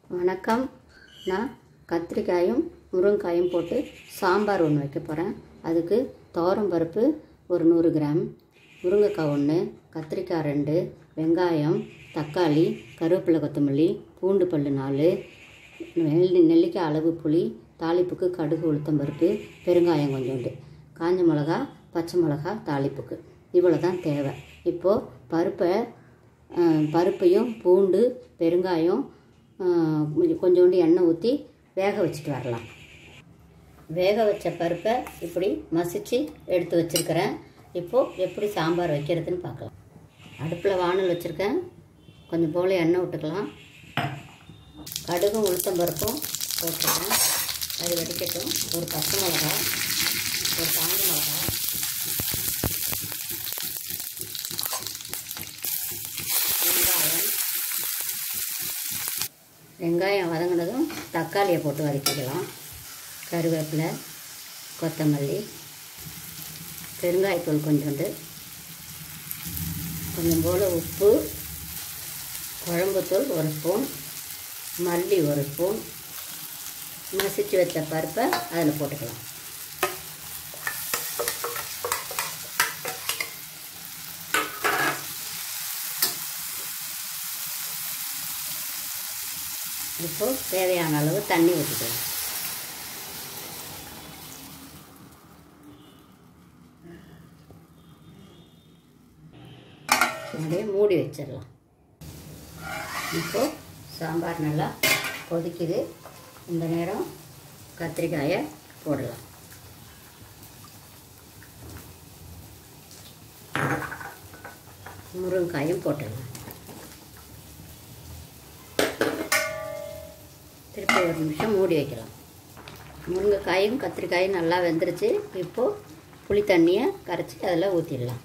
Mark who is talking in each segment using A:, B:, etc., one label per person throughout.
A: வணக்கம் நான் கத்திரிக்காயும் முருங்கைக்காயும் போட்டு சாம்பார் ஒன்று வைக்க போகிறேன் அதுக்கு துவரம் பருப்பு ஒரு நூறு கிராம் முருங்கைக்காய் ஒன்று கத்திரிக்காய் ரெண்டு வெங்காயம் தக்காளி கருவேப்பிலை கொத்தமல்லி பூண்டு பல்லு நாலு நெல்லி நெல்லிக்காய் அளவு புளி தாளிப்புக்கு கடுகு உளுத்தம் பருப்பு பெருங்காயம் கொஞ்சோண்டு காஞ்ச மிளகா பச்சை மிளகா தாளிப்புக்கு இவ்வளோ தான் தேவை இப்போது பருப்பை அஹ், பருப்பையும் பூண்டு பெருங்காயம் அஹ், கொஞ்சம் கொஞ்சோண்டு எண்ணெய் ஊற்றி வேக வச்சுட்டு வரலாம் வேக வச்ச பருப்பை இப்படி மசிச்சு எடுத்து வச்சுருக்கிறேன் இப்போது எப்படி சாம்பார் வைக்கிறதுன்னு பார்க்கலாம் அடுப்பில் வானல் வச்சுருக்கேன் கொஞ்சம் போல் எண்ணெய் விட்டுக்கலாம் கடுகும் உளுத்தம் பருப்பும் போட்டுருக்கேன் அது வெடிக்கட்டும் ஒரு பச்சை மிளகா ஒரு காஞ்ச மிளகா வெங்காயம் வெங்காயம் வதங்கினதும் தக்காளியை போட்டு வதக்கிக்கலாம் கருவேப்பிலை கொத்தமல்லி பெருங்காயத்தூள் கொஞ்சோண்டு கொஞ்சம் போல் உப்பு குழம்புத்தூள் ஒரு ஸ்பூன் மல்லி ஒரு ஸ்பூன் மசிச்சு வச்ச பருப்பை அதில் போட்டுக்கலாம் இப்போ தேவையான அளவு தண்ணி ஊற்றிக்கலாம் அப்படியே மூடி வச்சிடலாம் இப்போ சாம்பார் நல்லா கொதிக்குது இந்த நேரம் கத்திரிக்காயை போடலாம் முருங்காயும் போட்டுடலாம் திருப்பி ஒரு நிமிஷம் மூடி வைக்கலாம் முருங்கைக்காயும் கத்திரிக்காயும் நல்லா வெந்துருச்சு இப்போது புளி தண்ணியை கரைச்சி அதில் ஊற்றிடலாம்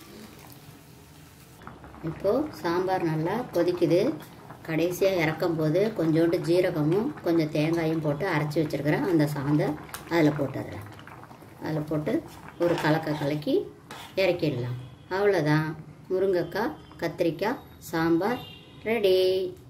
A: இப்போது சாம்பார் நல்லா கொதிக்குது கடைசியாக இறக்கும் போது கொஞ்சோண்டு ஜீரகமும் கொஞ்சம் தேங்காயும் போட்டு அரைச்சி வச்சுருக்கிறேன் அந்த சாந்தை அதில் போட்டுடுறேன் அதில் போட்டு ஒரு கலக்க கலக்கி இறக்கிடலாம் அவ்வளோதான் முருங்கைக்காய் கத்திரிக்காய் சாம்பார் ரெடி